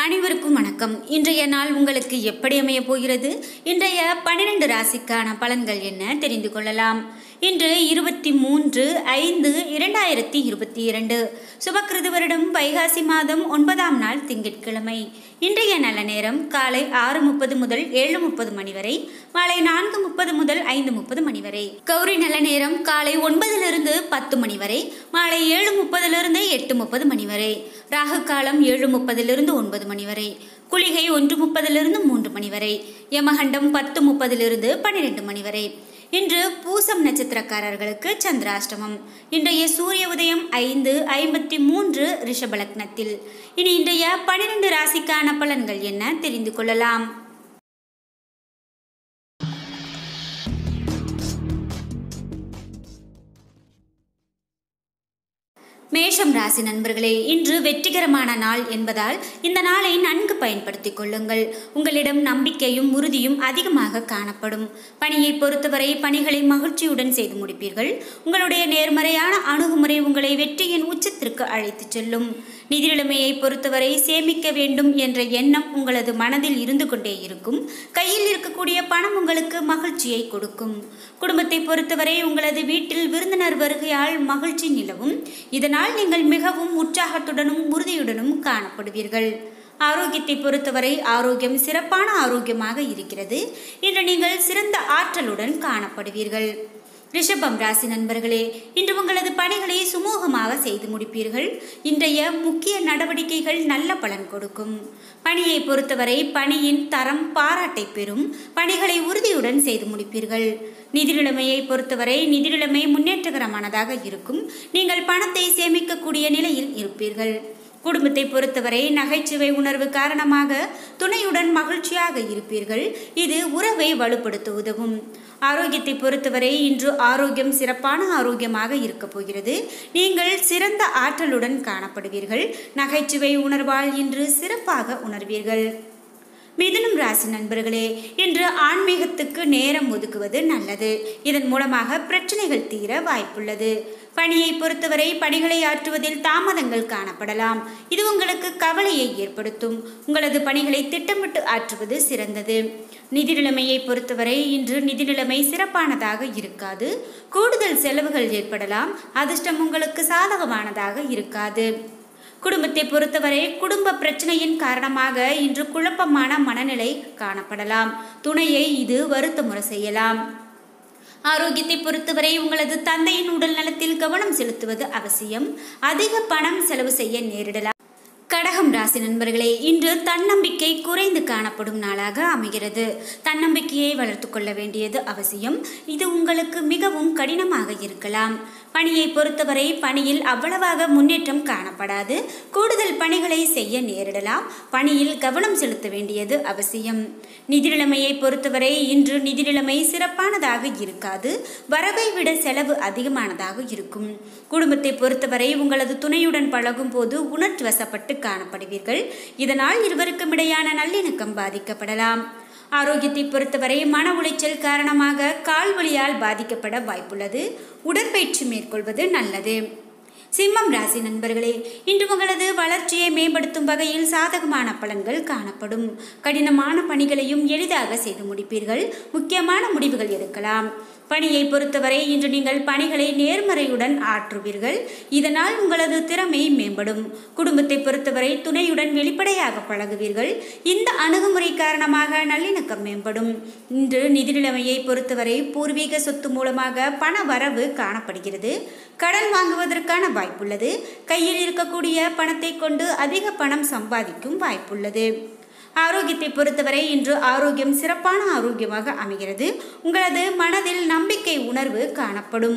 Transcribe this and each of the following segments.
அனைவருக்கும் வணக்கம் இன்றைய நாள் உங்களுக்கு எப்படி அமைய போகிறது இன்றைய பன்னிரண்டு ராசிக்கான பலன்கள் என்ன தெரிந்து கொள்ளலாம் இன்று இருபத்தி மூன்று ஐந்து இரண்டாயிரத்தி இருபத்தி இரண்டு சுபக்கிருது வருடம் வைகாசி மாதம் ஒன்பதாம் நாள் திங்கட்கிழமை இன்றைய நல்ல நேரம் காலை ஆறு முப்பது முதல் ஏழு முப்பது மணி வரை மாலை நான்கு முப்பது முதல் ஐந்து முப்பது மணி வரை கௌரி நல்ல நேரம் காலை ஒன்பதிலிருந்து பத்து மணி வரை மாலை ஏழு முப்பதிலிருந்து எட்டு முப்பது மணி வரை ராகு காலம் ஏழு முப்பதிலிருந்து ஒன்பது மணி வரை குளிகை ஒன்று முப்பதிலிருந்து மூன்று மணி வரை யமகண்டம் பத்து முப்பதிலிருந்து பன்னிரெண்டு மணி வரை இன்று பூசம் நட்சத்திரக்காரர்களுக்கு சந்திராஷ்டமம் இன்றைய சூரிய உதயம் ஐந்து ஐம்பத்தி மூன்று ரிஷபலக்னத்தில் இனி இன்றைய பன்னிரண்டு ராசிக்கான பலன்கள் என்ன தெரிந்து கொள்ளலாம் மேஷம் ராசி நண்பர்களே இன்று வெற்றிகரமான நாள் என்பதால் இந்த நாளை நன்கு பயன்படுத்திக் கொள்ளுங்கள் உங்களிடம் நம்பிக்கையும் உறுதியும் அதிகமாக காணப்படும் பணியை பொறுத்தவரை பணிகளை மகிழ்ச்சியுடன் செய்து முடிப்பீர்கள் உங்களுடைய நேர்மறையான அணுகுமுறை உங்களை வெற்றியின் உச்சத்திற்கு அழைத்துச் செல்லும் நிதி நிலைமையை பொறுத்தவரை சேமிக்க வேண்டும் என்ற எண்ணம் உங்களது மனதில் இருந்து கொண்டே இருக்கும் கையில் இருக்கக்கூடிய பணம் உங்களுக்கு மகிழ்ச்சியை கொடுக்கும் குடும்பத்தை பொறுத்தவரை உங்களது வீட்டில் விருந்தினர் வருகையால் மகிழ்ச்சி நிலவும் இதனால் நீங்கள் மிகவும் உற்சாகத்துடனும் உறுதியுடனும் காணப்படுவீர்கள் ஆரோக்கியத்தை பொறுத்தவரை ஆரோக்கியம் சிறப்பான ஆரோக்கியமாக இருக்கிறது இன்று நீங்கள் சிறந்த ஆற்றலுடன் காணப்படுவீர்கள் ரிஷபம் ராசி நண்பர்களே இன்று உங்களது பணிகளை சுமூகமாக செய்து முடிப்பீர்கள் இன்றைய முக்கிய நடவடிக்கைகள் நல்ல பலன் கொடுக்கும் பணியை பொறுத்தவரை பணியின் தரம் பாராட்டை பெறும் பணிகளை உறுதியுடன் செய்து முடிப்பீர்கள் நிதி நிலைமையை பொறுத்தவரை நிதி நிலைமை முன்னேற்றகரமானதாக இருக்கும் நீங்கள் பணத்தை சேமிக்கக்கூடிய நிலையில் இருப்பீர்கள் குடும்பத்தை பொறுத்தவரை நகைச்சுவை உணர்வு காரணமாக துணையுடன் மகிழ்ச்சியாக இருப்பீர்கள் இது உறவை வலுப்படுத்த உதவும் ஆரோக்கியத்தை பொறுத்தவரை இன்று ஆரோக்கியம் சிறப்பான ஆரோக்கியமாக இருக்கப் போகிறது நீங்கள் சிறந்த ஆற்றலுடன் காணப்படுவீர்கள் நகைச்சுவை உணர்வால் இன்று சிறப்பாக உணர்வீர்கள் மிதுனம் ராசி நண்பர்களே இன்று ஆன்மீகத்துக்கு நேரம் ஒதுக்குவது நல்லது இதன் மூலமாக பிரச்சனைகள் தீர வாய்ப்புள்ளது பணியை பொறுத்தவரை பணிகளை ஆற்றுவதில் தாமதங்கள் காணப்படலாம் இது உங்களுக்கு கவலையை ஏற்படுத்தும் உங்களது பணிகளை திட்டமிட்டு ஆற்றுவது சிறந்தது நிதி நிலைமையை பொறுத்தவரை இன்று நிதி நிலைமை சிறப்பானதாக இருக்காது கூடுதல் செலவுகள் ஏற்படலாம் அதிர்ஷ்டம் உங்களுக்கு சாதகமானதாக இருக்காது குடும்பத்தை பொறுத்தவரை குடும்ப பிரச்சனையின் காரணமாக இன்று குழப்பமான மனநிலை காணப்படலாம் துணையை இது வருத்தமுறை செய்யலாம் ஆரோக்கியத்தை பொறுத்தவரை உங்களது தந்தையின் உடல் நலத்தில் கவனம் செலுத்துவது அவசியம் அதிக பணம் செலவு செய்ய நேரிடலாம் கடகம் ராசி நண்பர்களே இன்று தன்னம்பிக்கை குறைந்து காணப்படும் நாளாக அமைகிறது தன்னம்பிக்கையை வளர்த்து கொள்ள வேண்டியது அவசியம் இது உங்களுக்கு மிகவும் கடினமாக இருக்கலாம் பணியை பொறுத்தவரை பணியில் அவ்வளவாக முன்னேற்றம் காணப்படாது கூடுதல் பணிகளை செய்ய நேரிடலாம் பணியில் கவனம் செலுத்த வேண்டியது அவசியம் நிதி நிலைமையை பொறுத்தவரை இன்று நிதி நிலைமை சிறப்பானதாக இருக்காது வரவை விட செலவு அதிகமானதாக இருக்கும் குடும்பத்தை பொறுத்தவரை உங்களது துணையுடன் பழகும் போது உணர்ச்சி வசப்பட்டு காணப்படுவீர்கள் இதனால் இருவருக்கும் இடையான நல்லிணக்கம் பாதிக்கப்படலாம் ஆரோக்கியத்தை பொறுத்தவரை மன உளைச்சல் காரணமாக கால் வலியால் பாதிக்கப்பட வாய்ப்புள்ளது உடற்பயிற்சி மேற்கொள்வது நல்லது சிம்மம் ராசி நண்பர்களே இன்று உங்களது வளர்ச்சியை மேம்படுத்தும் வகையில் சாதகமான பலன்கள் காணப்படும் கடினமான பணிகளையும் எளிதாக செய்து முடிப்பீர்கள் முக்கியமான முடிவுகள் எடுக்கலாம் பணியை பொறுத்தவரை இன்று நீங்கள் பணிகளை நேர்மறையுடன் ஆற்றுவீர்கள் இதனால் உங்களது திறமை மேம்படும் குடும்பத்தை பொறுத்தவரை துணையுடன் வெளிப்படையாக பழகுவீர்கள் இந்த அணுகுமுறை காரணமாக நல்லிணக்கம் மேம்படும் இன்று நிதி நிலைமையை பொறுத்தவரை பூர்வீக சொத்து மூலமாக பண வரவு காணப்படுகிறது கடன் வாங்குவதற்கான வாய்ப்புள்ளது கையில் இருக்கக்கூடிய பணத்தை கொண்டு அதிக பணம் சம்பாதிக்கும் வாய்ப்புள்ளது ஆரோக்கியத்தை பொறுத்தவரை இன்று ஆரோக்கியம் சிறப்பான ஆரோக்கியமாக அமைகிறது உங்களது மனதில் நம்பிக்கை உணர்வு காணப்படும்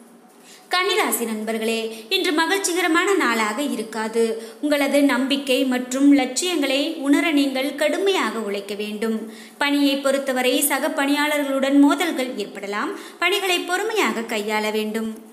கன்னிராசி நண்பர்களே இன்று மகிழ்ச்சிகரமான நாளாக இருக்காது உங்களது நம்பிக்கை மற்றும் லட்சியங்களை உணர நீங்கள் கடுமையாக உழைக்க வேண்டும் பணியை பொறுத்தவரை சக பணியாளர்களுடன் மோதல்கள் ஏற்படலாம் பணிகளை பொறுமையாக கையாள வேண்டும்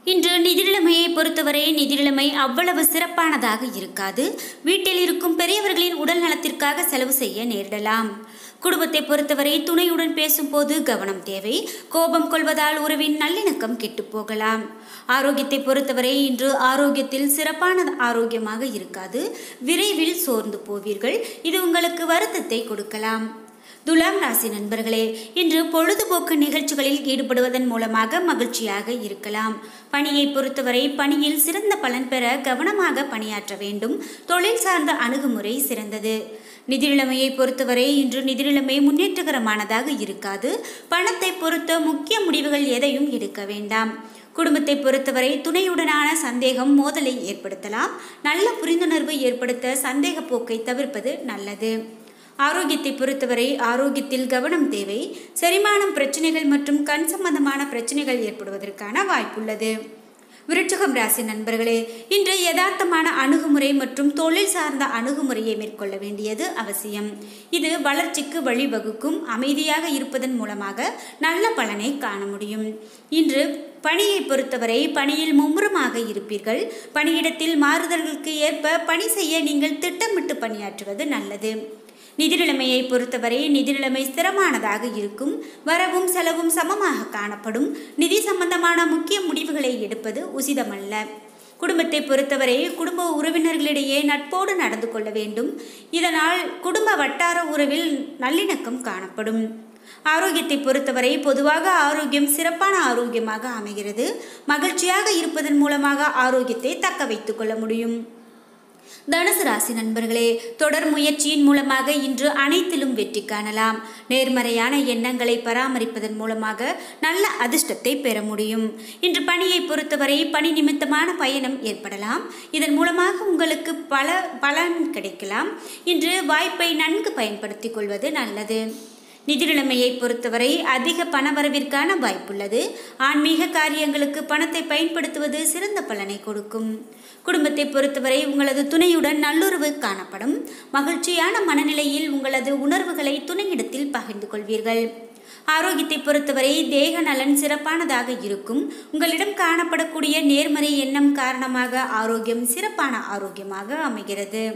இன்று நிதிநிலைமையை பொறுத்தவரை நிதிநிலைமை அவ்வளவு சிறப்பானதாக இருக்காது வீட்டில் இருக்கும் பெரியவர்களின் உடல் நலத்திற்காக செலவு செய்ய நேரிடலாம் குடும்பத்தை பொறுத்தவரை துணையுடன் பேசும்போது கவனம் தேவை கோபம் கொள்வதால் உறவின் நல்லிணக்கம் கெட்டுப் போகலாம் ஆரோக்கியத்தை பொறுத்தவரை இன்று ஆரோக்கியத்தில் சிறப்பான ஆரோக்கியமாக இருக்காது விரைவில் சோர்ந்து போவீர்கள் இது உங்களுக்கு வருத்தத்தை கொடுக்கலாம் துலாம் ராசி நண்பர்களே இன்று பொழுதுபோக்கு நிகழ்ச்சிகளில் ஈடுபடுவதன் மூலமாக மகிழ்ச்சியாக இருக்கலாம் பணியை பொறுத்தவரை பணியில் சிறந்த பலன் பெற கவனமாக பணியாற்ற வேண்டும் தொழில் சார்ந்த அணுகுமுறை சிறந்தது நிதி நிலைமையை பொறுத்தவரை இன்று நிதி நிலைமை முன்னேற்றகரமானதாக இருக்காது பணத்தை பொறுத்த முக்கிய முடிவுகள் எதையும் எடுக்க வேண்டாம் குடும்பத்தை பொறுத்தவரை துணையுடனான சந்தேகம் மோதலை ஏற்படுத்தலாம் நல்ல புரிந்துணர்வு ஏற்படுத்த சந்தேக போக்கை தவிர்ப்பது நல்லது ஆரோக்கியத்தை பொறுத்தவரை ஆரோக்கியத்தில் கவனம் தேவை செரிமானம் பிரச்சனைகள் மற்றும் கண் சம்பந்தமான பிரச்சனைகள் ஏற்படுவதற்கான வாய்ப்புள்ளது விருட்சகம் ராசி நண்பர்களே இன்று யதார்த்தமான அணுகுமுறை மற்றும் தொழில் சார்ந்த அணுகுமுறையை மேற்கொள்ள வேண்டியது அவசியம் இது வளர்ச்சிக்கு வழிவகுக்கும் அமைதியாக இருப்பதன் மூலமாக நல்ல பலனை காண முடியும் இன்று பணியை பொறுத்தவரை பணியில் மும்முரமாக இருப்பீர்கள் பணியிடத்தில் மாறுதல்களுக்கு ஏற்ப பணி செய்ய நீங்கள் திட்டமிட்டு பணியாற்றுவது நல்லது நிதி நிலைமையை பொறுத்தவரை நிதி நிலைமை ஸ்திரமானதாக இருக்கும் வரவும் செலவும் சமமாக காணப்படும் நிதி சம்பந்தமான முக்கிய முடிவுகளை எடுப்பது உசிதமல்ல குடும்பத்தை பொறுத்தவரை குடும்ப உறவினர்களிடையே நட்போடு நடந்து கொள்ள வேண்டும் இதனால் குடும்ப வட்டார உறவில் நல்லிணக்கம் காணப்படும் ஆரோக்கியத்தை பொறுத்தவரை பொதுவாக ஆரோக்கியம் சிறப்பான ஆரோக்கியமாக அமைகிறது மகிழ்ச்சியாக இருப்பதன் மூலமாக ஆரோக்கியத்தை தக்க வைத்துக் கொள்ள முடியும் தனுசு ராசி நண்பர்களே தொடர் முயற்சியின் மூலமாக இன்று அனைத்திலும் வெற்றி காணலாம் நேர்மறையான எண்ணங்களை பராமரிப்பதன் மூலமாக நல்ல அதிர்ஷ்டத்தை பெற முடியும் இன்று பணியை பொறுத்தவரை பணி நிமித்தமான பயணம் ஏற்படலாம் இதன் மூலமாக உங்களுக்கு பல பலன் கிடைக்கலாம் இன்று வாய்ப்பை நன்கு பயன்படுத்திக் கொள்வது நல்லது நிதி நிலைமையை பொறுத்தவரை அதிக பணவரவிற்கான வாய்ப்புள்ளது ஆன்மீக காரியங்களுக்கு பணத்தை பயன்படுத்துவது சிறந்த பலனை கொடுக்கும் குடும்பத்தை பொறுத்தவரை உங்களது துணையுடன் நல்லுறவு காணப்படும் மகிழ்ச்சியான மனநிலையில் உங்களது உணர்வுகளை துணையிடத்தில் பகிர்ந்து கொள்வீர்கள் ஆரோக்கியத்தை பொறுத்தவரை தேக நலன் சிறப்பானதாக இருக்கும் உங்களிடம் காணப்படக்கூடிய நேர்மறை எண்ணம் காரணமாக ஆரோக்கியம் சிறப்பான ஆரோக்கியமாக அமைகிறது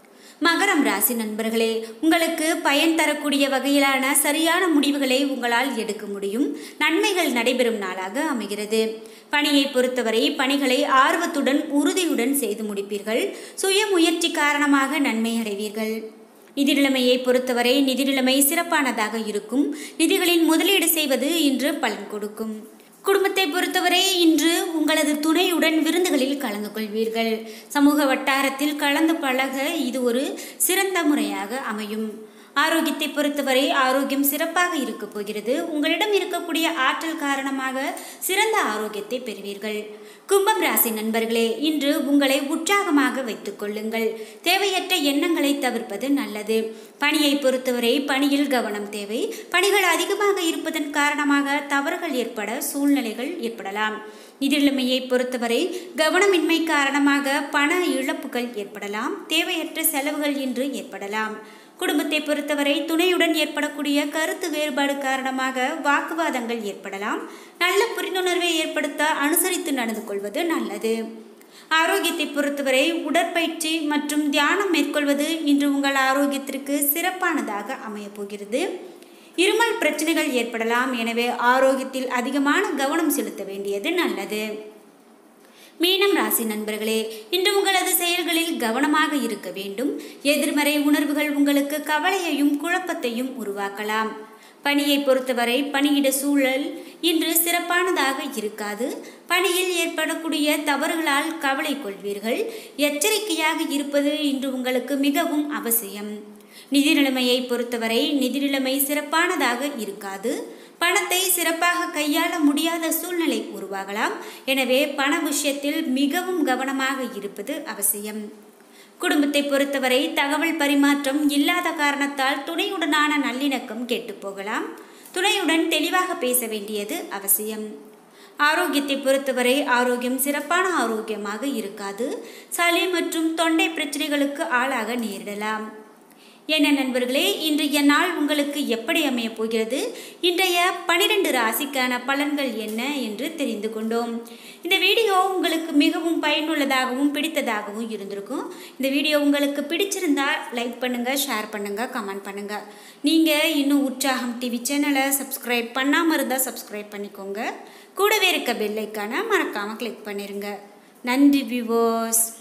மகரம் ராசி நண்பர்களே உங்களுக்கு பயன் தரக்கூடிய வகையிலான சரியான முடிவுகளை உங்களால் எடுக்க முடியும் நன்மைகள் நடைபெறும் நாளாக அமைகிறது பணியை பொறுத்தவரை பணிகளை ஆர்வத்துடன் உறுதியுடன் செய்து முடிப்பீர்கள் சுய முயற்சி காரணமாக நன்மை அடைவீர்கள் நிதி நிலைமையை பொறுத்தவரை நிதி நிலைமை சிறப்பானதாக இருக்கும் நிதிகளின் முதலீடு செய்வது இன்று பலன் கொடுக்கும் குடும்பத்தை பொறுத்தவரை இன்று உங்களது துணையுடன் விருந்துகளில் கலந்து கொள்வீர்கள் சமூக வட்டாரத்தில் கலந்து பழக இது ஒரு சிறந்த முறையாக அமையும் ஆரோக்கியத்தை பொறுத்தவரை ஆரோக்கியம் சிறப்பாக இருக்க போகிறது உங்களிடம் இருக்கக்கூடிய ஆற்றல் காரணமாக சிறந்த ஆரோக்கியத்தை பெறுவீர்கள் கும்பம் ராசி நண்பர்களே இன்று உங்களை உற்சாகமாக வைத்துக் கொள்ளுங்கள் தேவையற்ற எண்ணங்களை தவிர்ப்பது நல்லது பணியை பொறுத்தவரை பணியில் கவனம் தேவை பணிகள் அதிகமாக இருப்பதன் காரணமாக தவறுகள் ஏற்பட சூழ்நிலைகள் ஏற்படலாம் நிதிநிலைமையை பொறுத்தவரை கவனமின்மை காரணமாக பண இழப்புகள் ஏற்படலாம் தேவையற்ற செலவுகள் இன்று ஏற்படலாம் குடும்பத்தை பொறுத்தவரை துணையுடன் ஏற்படக்கூடிய கருத்து வேறுபாடு காரணமாக வாக்குவாதங்கள் ஏற்படலாம் நல்ல புரிந்துணர்வை ஏற்படுத்த அனுசரித்து நடந்து கொள்வது நல்லது ஆரோக்கியத்தை பொறுத்தவரை உடற்பயிற்சி மற்றும் தியானம் மேற்கொள்வது இன்று உங்கள் ஆரோக்கியத்திற்கு சிறப்பானதாக அமையப் போகிறது இருமல் பிரச்சனைகள் ஏற்படலாம் எனவே ஆரோக்கியத்தில் அதிகமான கவனம் செலுத்த வேண்டியது நல்லது மீனம் ராசி நண்பர்களே இன்று உங்களது செயல்களில் கவனமாக இருக்க வேண்டும் எதிர்மறை உணர்வுகள் உங்களுக்கு கவலையையும் குழப்பத்தையும் உருவாக்கலாம் பணியை பொறுத்தவரை பணியிட சூழல் இன்று சிறப்பானதாக இருக்காது பணியில் ஏற்படக்கூடிய தவறுகளால் கவலை கொள்வீர்கள் எச்சரிக்கையாக இருப்பது இன்று உங்களுக்கு மிகவும் அவசியம் நிதி நிலைமையை பொறுத்தவரை நிதி நிலைமை சிறப்பானதாக இருக்காது பணத்தை சிறப்பாக கையாள முடியாத சூழ்நிலை உருவாகலாம் எனவே பண விஷயத்தில் மிகவும் கவனமாக இருப்பது அவசியம் குடும்பத்தை பொறுத்தவரை தகவல் பரிமாற்றம் இல்லாத காரணத்தால் துணையுடனான நல்லிணக்கம் கெட்டுப் போகலாம் துணையுடன் தெளிவாக பேச வேண்டியது அவசியம் ஆரோக்கியத்தை பொறுத்தவரை ஆரோக்கியம் சிறப்பான ஆரோக்கியமாக இருக்காது சளி மற்றும் தொண்டை பிரச்சனைகளுக்கு ஆளாக நேரிடலாம் என்ன நண்பர்களே இன்றைய நாள் உங்களுக்கு எப்படி அமையப் போகிறது இன்றைய பனிரெண்டு ராசிக்கான பலன்கள் என்ன என்று தெரிந்து கொண்டோம் இந்த வீடியோ உங்களுக்கு மிகவும் பயனுள்ளதாகவும் பிடித்ததாகவும் இருந்திருக்கும் இந்த வீடியோ உங்களுக்கு பிடிச்சிருந்தா லைக் பண்ணுங்க ஷேர் பண்ணுங்க கமெண்ட் பண்ணுங்க நீங்க இன்னும் உற்சாகம் டிவி சேனலை சப்ஸ்கிரைப் பண்ணாமல் இருந்தால் சப்ஸ்கிரைப் பண்ணிக்கோங்க கூடவே இருக்க பெல் ஐக்கானை மறக்காம கிளிக் பண்ணிருங்க நன்றி வியூவர்ஸ்